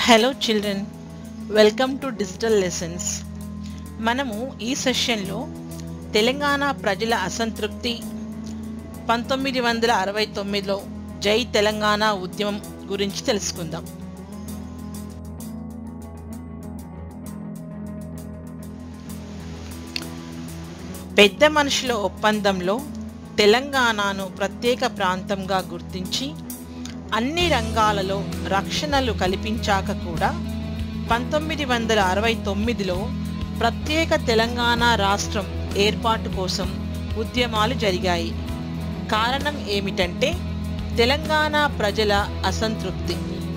hello children welcome to digital lessons మనము ఈ సెషన్లో తెలంగాణ ప్రజల అసంతృప్తి పంతొమ్మిది వందల అరవై తొమ్మిదిలో జై తెలంగాణ ఉద్యమం గురించి తెలుసుకుందాం పెద్ద మనుషుల ఒప్పందంలో తెలంగాణను ప్రత్యేక ప్రాంతంగా గుర్తించి అన్ని రంగాలలో రక్షణలు కల్పించాక కూడా పంతొమ్మిది వందల అరవై తొమ్మిదిలో ప్రత్యేక తెలంగాణ రాష్ట్రం ఏర్పాటు కోసం ఉద్యమాలు జరిగాయి కారణం ఏమిటంటే తెలంగాణ ప్రజల అసంతృప్తి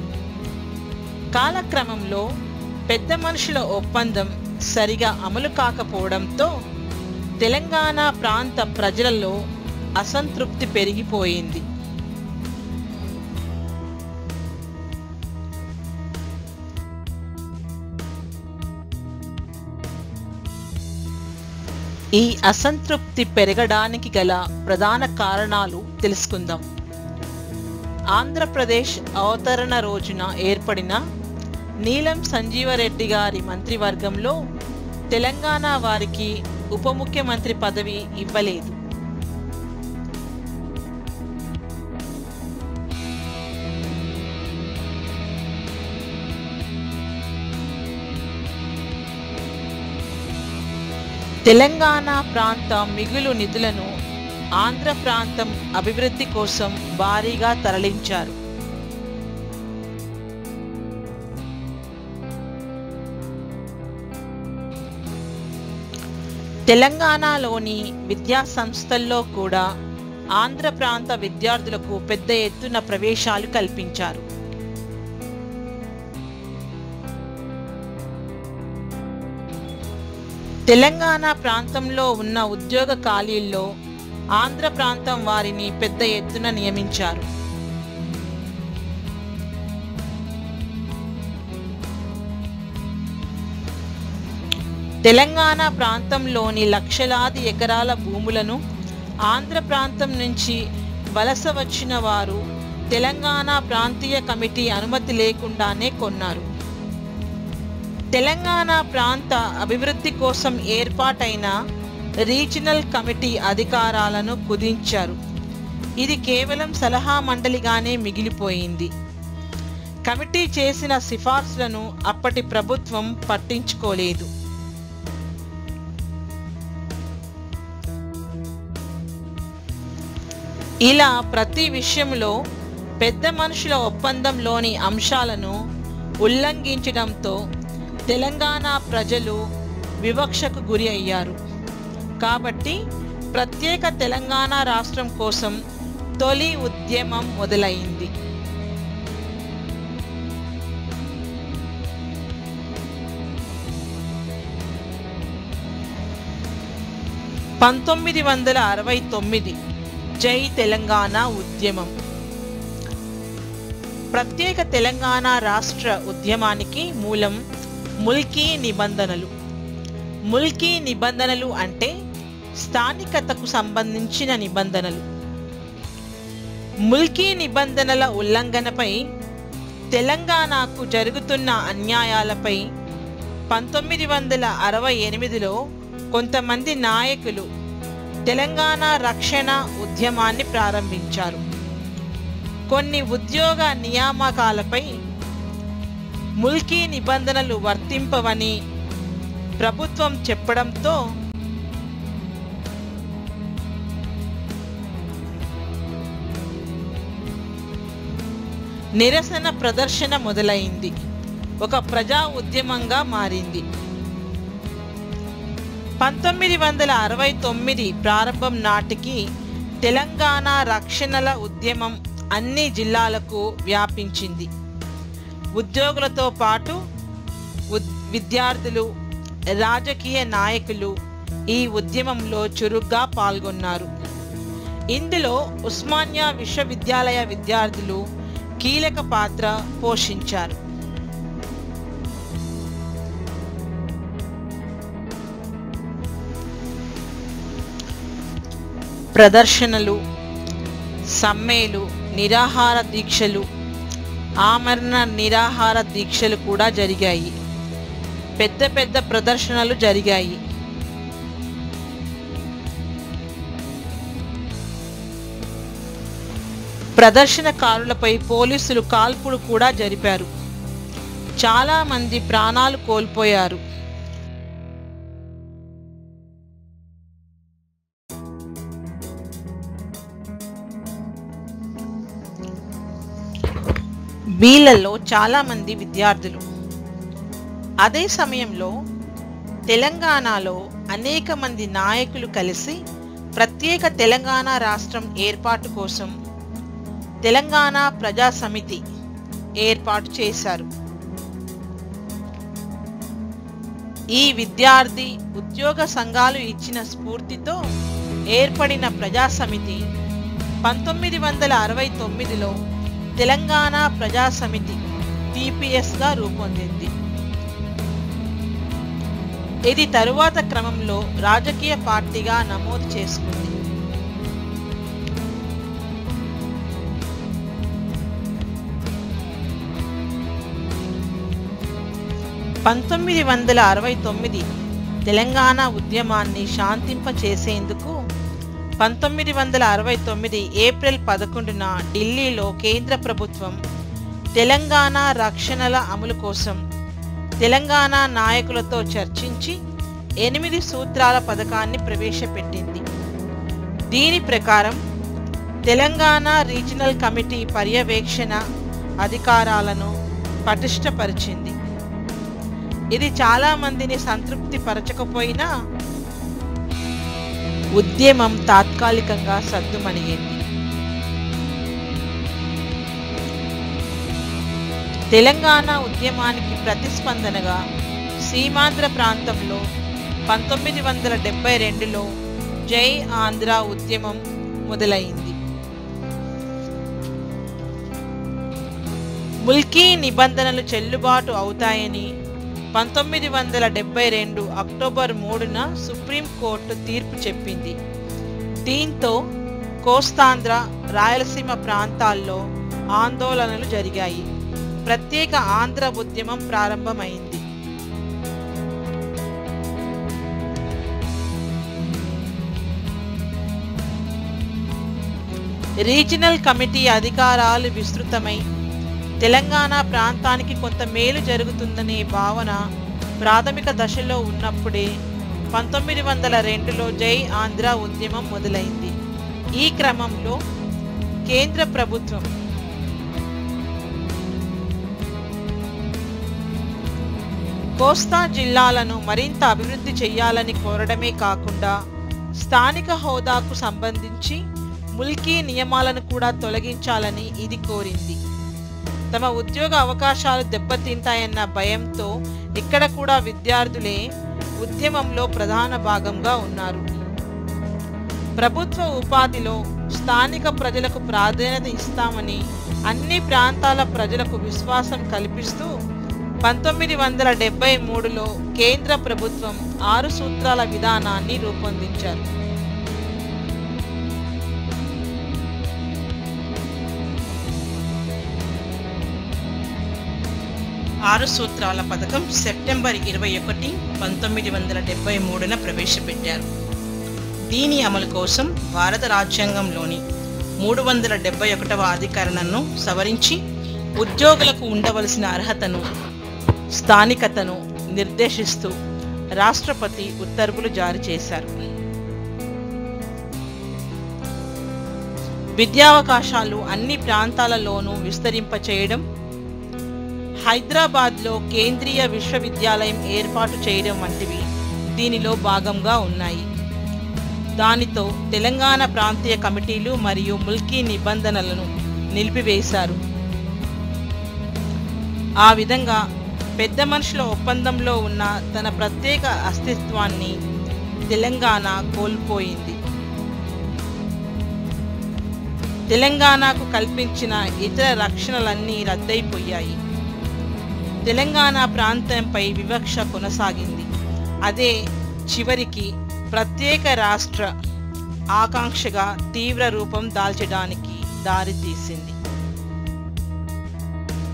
కాలక్రమంలో పెద్ద మనుషుల ఒప్పందం సరిగా అమలు కాకపోవడంతో తెలంగాణ ప్రాంత ప్రజలలో అసంతృప్తి పెరిగిపోయింది ఈ అసంతృప్తి పెరగడానికి గల ప్రధాన కారణాలు తెలుసుకుందాం ఆంధ్రప్రదేశ్ అవతరణ రోజున ఏర్పడిన నీలం సంజీవరెడ్డి గారి మంత్రివర్గంలో తెలంగాణ వారికి ఉప ముఖ్యమంత్రి పదవి ఇవ్వలేదు తెలంగాణ ప్రాంత మిగులు నిధులను ఆంధ్ర ప్రాంతం అభివృద్ధి కోసం భారీగా తరలించారు తెలంగాణలోని విద్యా సంస్థల్లో కూడా ఆంధ్ర ప్రాంత విద్యార్థులకు పెద్ద ఎత్తున ప్రవేశాలు కల్పించారు తెలంగాణ ప్రాంతంలో ఉన్న ఉద్యోగ ఖాళీల్లో ఆంధ్ర ప్రాంతం వారిని పెద్ద ఎత్తున నియమించారు తెలంగాణ ప్రాంతంలోని లక్షలాది ఎకరాల భూములను ఆంధ్ర ప్రాంతం నుంచి వలస వచ్చిన వారు తెలంగాణ ప్రాంతీయ కమిటీ అనుమతి లేకుండానే కొన్నారు తెలంగాణ ప్రాంత అభివృద్ధి కోసం ఏర్పాటైన రీజనల్ కమిటీ అధికారాలను కుదించారు ఇది కేవలం సలహా మండలిగానే మిగిలిపోయింది కమిటీ చేసిన సిఫార్సులను అప్పటి ప్రభుత్వం పట్టించుకోలేదు ఇలా ప్రతి విషయంలో పెద్ద మనుషుల ఒప్పందంలోని అంశాలను ఉల్లంఘించడంతో తెలంగాణ ప్రజలు వివక్షకు గురి అయ్యారు కాబట్టి ప్రత్యేక తెలంగాణ రాష్ట్రం కోసం తొలి ఉద్యమం మొదలైంది పంతొమ్మిది వందల అరవై తొమ్మిది జై తెలంగాణ ఉద్యమం ప్రత్యేక తెలంగాణ రాష్ట్ర ఉద్యమానికి మూలం ముల్కీ నిబంధనలు ముల్కీ నిబంధనలు అంటే స్థానికతకు సంబంధించిన నిబంధనలు ముల్కీ నిబంధనల ఉల్లంఘనపై తెలంగాణకు జరుగుతున్న అన్యాయాలపై పంతొమ్మిది వందల అరవై ఎనిమిదిలో కొంతమంది నాయకులు తెలంగాణ రక్షణ ఉద్యమాన్ని ప్రారంభించారు కొన్ని ఉద్యోగ నియామకాలపై ముల్కీ నిబంధనలు వర్తింపవని ప్రభుత్వం చెప్పడంతో నిరసన ప్రదర్శన మొదలైంది ఒక ప్రజా ఉద్యమంగా మారింది పంతొమ్మిది వందల అరవై తొమ్మిది ప్రారంభం నాటికి తెలంగాణ రక్షణల ఉద్యమం అన్ని జిల్లాలకు వ్యాపించింది ఉద్యోగులతో పాటు విద్యార్థులు రాజకీయ నాయకులు ఈ ఉద్యమంలో చురుగ్గా పాల్గొన్నారు ఇందులో ఉస్మానియా విశ్వవిద్యాలయ విద్యార్థులు కీలక పాత్ర పోషించారు ప్రదర్శనలు సమ్మెలు నిరాహార దీక్షలు ఆమరణ నిరాహార దీక్షలు కూడా జరిగాయి పెద్ద పెద్ద ప్రదర్శనలు జరిగాయి ప్రదర్శనకారులపై పోలీసులు కాల్పులు కూడా జరిపారు చాలా మంది ప్రాణాలు కోల్పోయారు వీళ్ళల్లో చాలా మంది విద్యార్థులు అదే సమయంలో తెలంగాణలో అనేక మంది నాయకులు కలిసి ప్రత్యేక తెలంగాణ రాష్ట్రం ఏర్పాటు కోసం తెలంగాణ ప్రజా సమితి ఏర్పాటు చేశారు ఈ విద్యార్థి ఉద్యోగ సంఘాలు ఇచ్చిన స్ఫూర్తితో ఏర్పడిన ప్రజా సమితి పంతొమ్మిది వందల అరవై తొమ్మిదిలో తెలంగాణ ప్రజా సమితి టిపిఎస్గా రూపొందింది ఇది తరువాత క్రమంలో రాజకీయ పార్టీగా నమోదు చేసుకుంది పంతొమ్మిది వందల అరవై తొమ్మిది తెలంగాణ ఉద్యమాన్ని శాంతింపచేసేందుకు పంతొమ్మిది వందల అరవై తొమ్మిది ఏప్రిల్ పదకొండున ఢిల్లీలో కేంద్ర ప్రభుత్వం తెలంగాణ రక్షణల అమలు కోసం తెలంగాణ నాయకులతో చర్చించి ఎనిమిది సూత్రాల పథకాన్ని ప్రవేశపెట్టింది దీని ప్రకారం తెలంగాణ రీజనల్ కమిటీ పర్యవేక్షణ అధికారాలను పటిష్టపరిచింది ఇది చాలా మందిని సంతృప్తి పరచకపోయినా ఉద్యమం తాత్కాలికంగా సద్దుమణిగింది తెలంగాణ ఉద్యమానికి ప్రతిస్పందనగా సీమాంధ్ర ప్రాంతంలో పంతొమ్మిది వందల డెబ్బై రెండులో జై ఆంధ్ర ఉద్యమం మొదలైంది ముల్కీ నిబంధనలు చెల్లుబాటు అవుతాయని పంతొమ్మిది వందల డెబ్బై రెండు అక్టోబర్ మూడున సుప్రీంకోర్టు తీర్పు చెప్పింది దీంతో కోస్తాంధ్ర రాయలసీమ ప్రాంతాల్లో ఆందోళనలు జరిగాయి ప్రత్యేక ఆంధ్ర ఉద్యమం ప్రారంభమైంది రీజనల్ కమిటీ అధికారాలు విస్తృతమై తెలంగాణ ప్రాంతానికి కొంత మేలు జరుగుతుందనే భావన ప్రాథమిక దశలో ఉన్నప్పుడే పంతొమ్మిది వందల రెండులో జై ఆంధ్ర ఉద్యమం మొదలైంది ఈ క్రమంలో కేంద్ర ప్రభుత్వం కోస్తా జిల్లాలను మరింత అభివృద్ధి చేయాలని కోరడమే కాకుండా స్థానిక హోదాకు సంబంధించి ముల్కీ నియమాలను కూడా తొలగించాలని ఇది కోరింది తమ ఉద్యోగ అవకాశాలు దెబ్బతింటాయన్న భయంతో ఇక్కడ కూడా విద్యార్థులే ఉద్యమంలో ప్రధాన భాగంగా ఉన్నారు ప్రభుత్వ ఉపాధిలో స్థానిక ప్రజలకు ప్రాధాన్యత ఇస్తామని అన్ని ప్రాంతాల ప్రజలకు విశ్వాసం కల్పిస్తూ పంతొమ్మిది వందల డెబ్బై మూడులో కేంద్ర ప్రభుత్వం ఆరు సూత్రాల విధానాన్ని రూపొందించారు ఆరు సూత్రాల పథకం సెప్టెంబర్ ఇరవై ఒకటి పంతొమ్మిది వందల డెబ్బై మూడున ప్రవేశపెట్టారు దీని అమలు కోసం భారత రాజ్యాంగంలోని మూడు వందల డెబ్బై ఒకటవ అధికరణను సవరించి ఉద్యోగులకు ఉండవలసిన అర్హతను స్థానికతను నిర్దేశిస్తూ రాష్ట్రపతి ఉత్తర్వులు జారీ చేశారు విద్యావకాశాలు అన్ని ప్రాంతాలలోనూ విస్తరింపచేయడం హైదరాబాద్లో కేంద్రీయ విశ్వవిద్యాలయం ఏర్పాటు చేయడం వంటివి దీనిలో భాగంగా ఉన్నాయి దానితో తెలంగాణ ప్రాంతీయ కమిటీలు మరియు ముల్కీ నిబంధనలను నిలిపివేశారు ఆ విధంగా పెద్ద మనుషుల ఒప్పందంలో ఉన్న తన ప్రత్యేక అస్తిత్వాన్ని తెలంగాణ కోల్పోయింది తెలంగాణకు కల్పించిన ఇతర రక్షణలన్నీ రద్దయిపోయాయి తెలంగాణ ప్రాంతంపై వివక్ష కొనసాగింది అదే చివరికి ప్రత్యేక రాష్ట్ర ఆకాంక్షగా తీవ్ర రూపం దాల్చడానికి దారితీసింది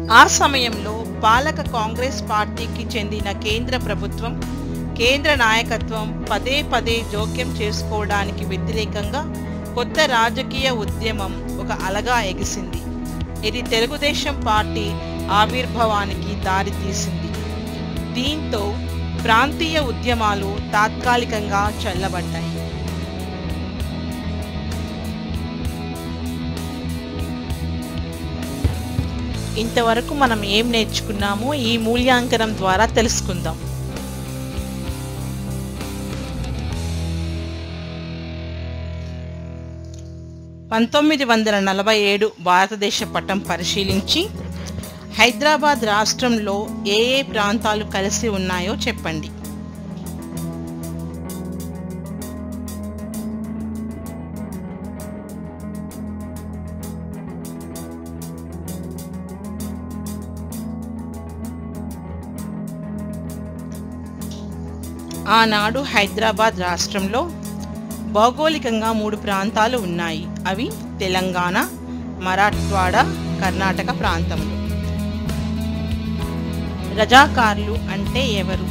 ఆ సమయంలో పాలక కాంగ్రెస్ పార్టీకి చెందిన కేంద్ర ప్రభుత్వం కేంద్ర నాయకత్వం పదే పదే జోక్యం చేసుకోవడానికి వ్యతిరేకంగా కొత్త రాజకీయ ఉద్యమం ఒక అలగా ఎగిసింది ఇది తెలుగుదేశం పార్టీ ఆవిర్భావానికి దారితీసింది దీంతో ప్రాంతీయ ఉద్యమాలు తాత్కాలికంగా చల్లబడ్డాయి ఇంతవరకు మనం ఏం నేర్చుకున్నామో ఈ మూల్యాంకనం ద్వారా తెలుసుకుందాం పంతొమ్మిది వందల నలభై ఏడు భారతదేశ పటం పరిశీలించి హైదరాబాద్ రాష్ట్రంలో ఏ ఏ ప్రాంతాలు కలిసి ఉన్నాయో చెప్పండి ఆనాడు హైదరాబాద్ రాష్ట్రంలో భౌగోళికంగా మూడు ప్రాంతాలు ఉన్నాయి అవి తెలంగాణ మరాఠ్వాడ కర్ణాటక ప్రాంతములు రజాకార్లు అంటే ఎవరు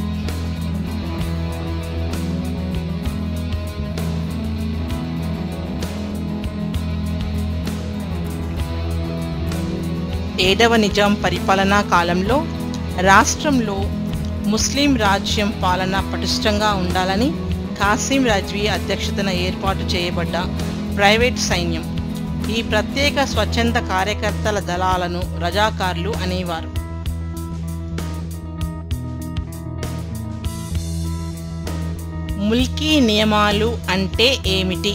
ఏడవ నిజాం పరిపాలనా కాలంలో రాష్ట్రంలో ముస్లిం రాజ్యం పాలన పటిష్టంగా ఉండాలని కాసిం రజ్వీ అధ్యక్షతన ఏర్పాటు చేయబడ్డ ప్రైవేట్ సైన్యం ఈ ప్రత్యేక స్వచ్ఛంద కార్యకర్తల దళాలను రజాకార్లు అనేవారు ముల్కీ నియమాలు అంటే ఏమిటి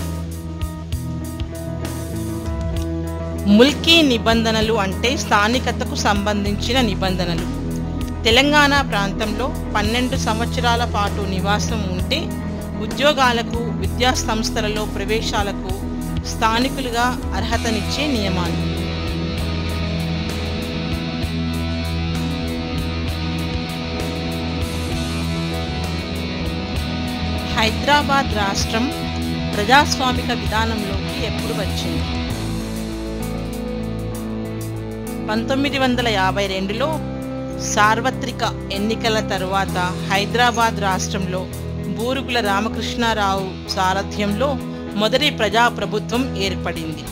ముల్కీ నిబంధనలు అంటే స్థానికతకు సంబంధించిన నిబంధనలు తెలంగాణ ప్రాంతంలో పన్నెండు సంవత్సరాల పాటు నివాసం ఉంటే ఉద్యోగాలకు విద్యా సంస్థలలో ప్రవేశాలకు స్థానికులుగా అర్హతనిచ్చే నియమాలు హైదరాబాద్ రాష్ట్రం ప్రజాస్వామిక విధానంలోకి ఎప్పుడు వచ్చింది పంతొమ్మిది వందల యాభై రెండులో సార్వత్రిక ఎన్నికల తరువాత హైదరాబాద్ రాష్ట్రంలో బూరుగుల రామకృష్ణారావు సారథ్యంలో మొదటి ప్రజాప్రభుత్వం ఏర్పడింది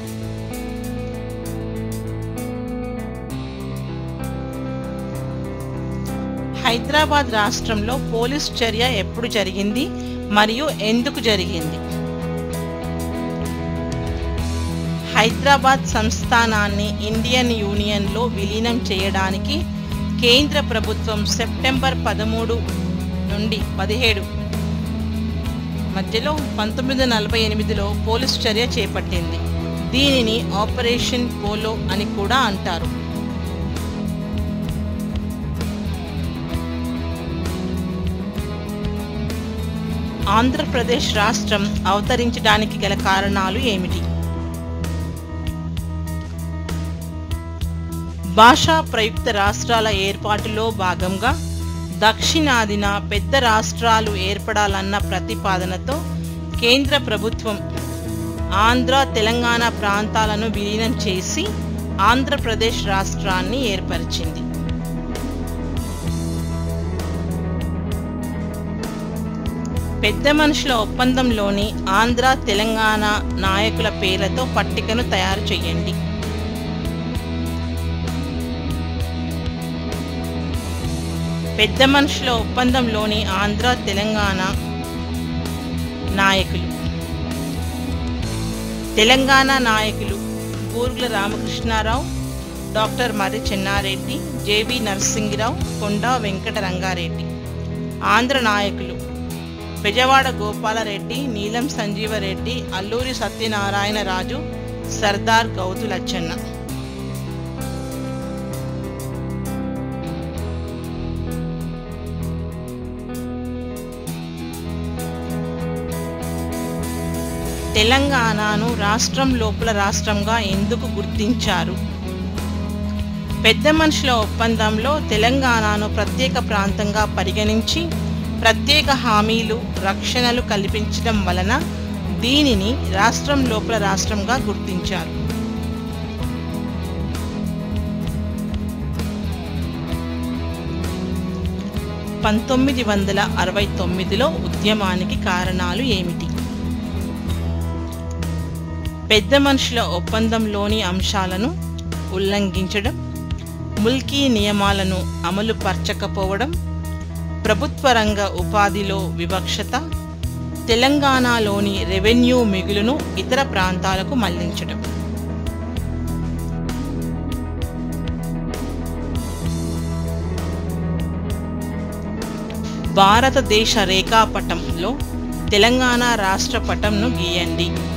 హైదరాబాద్ రాష్ట్రంలో పోలీస్ చర్య ఎప్పుడు జరిగింది మరియు ఎందుకు జరిగింది హైదరాబాద్ సంస్థానాన్ని ఇండియన్ యూనియన్లో విలీనం చేయడానికి కేంద్ర ప్రభుత్వం సెప్టెంబర్ పదమూడు నుండి పదిహేడు మధ్యలో పంతొమ్మిది వందల నలభై ఎనిమిదిలో పోలీస్ చర్య చేపట్టింది దీనిని ఆపరేషన్ పోలో అని కూడా అంటారు ఆంధ్రప్రదేశ్ రాష్ట్రం అవతరించడానికి గల కారణాలు ఏమిటి భాషా ప్రయుక్త రాష్ట్రాల ఏర్పాటులో భాగంగా దక్షిణాదిన పెద్ద రాష్ట్రాలు ఏర్పడాలన్న ప్రతిపాదనతో కేంద్ర ప్రభుత్వం ఆంధ్ర తెలంగాణ ప్రాంతాలను విలీనం చేసి ఆంధ్రప్రదేశ్ రాష్ట్రాన్ని ఏర్పరిచింది పెద్ద మనుషుల ఒప్పందంలోని ఆంధ్ర తెలంగాణ నాయకుల పేర్లతో పట్టికను తయారు చేయండి పెద్ద మనుషుల ఒప్పందంలోని ఆంధ్ర తెలంగాణ నాయకులు తెలంగాణ నాయకులు బూర్గుల రామకృష్ణారావు డాక్టర్ మర్రి చెన్నారెడ్డి జేవి నరసింగిరావు కొండా వెంకట రంగారెడ్డి ఆంధ్ర నాయకులు బెజవాడ గోపాలరెడ్డి నీలం సంజీవరెడ్డి అల్లూరి సత్యనారాయణ రాజు సర్దార్ గౌతు లచ్చన్న తెలంగాణను రాష్ట్రం లోపల రాష్ట్రంగా ఎందుకు గుర్తించారు పెద్ద మనుషుల ఒప్పందంలో తెలంగాణను ప్రత్యేక ప్రాంతంగా పరిగణించి ప్రత్యేక హామీలు రక్షణలు కల్పించడం వలన దీనిని రాష్ట్రం లోపల రాష్ట్రంగా గుర్తించారు పంతొమ్మిది వందల అరవై తొమ్మిదిలో ఉద్యమానికి కారణాలు ఏమిటి పెద్ద మనుషుల ఒప్పందంలోని అంశాలను ఉల్లంఘించడం ముల్కీ నియమాలను అమలు పరచకపోవడం ప్రభుత్వ రంగ ఉపాధిలో వివక్షత తెలంగాణలోని రెవెన్యూ మిగులును ఇతర ప్రాంతాలకు మళ్లించడం భారతదేశ రేఖాపటంలో తెలంగాణ రాష్ట్ర పటంను గీయండి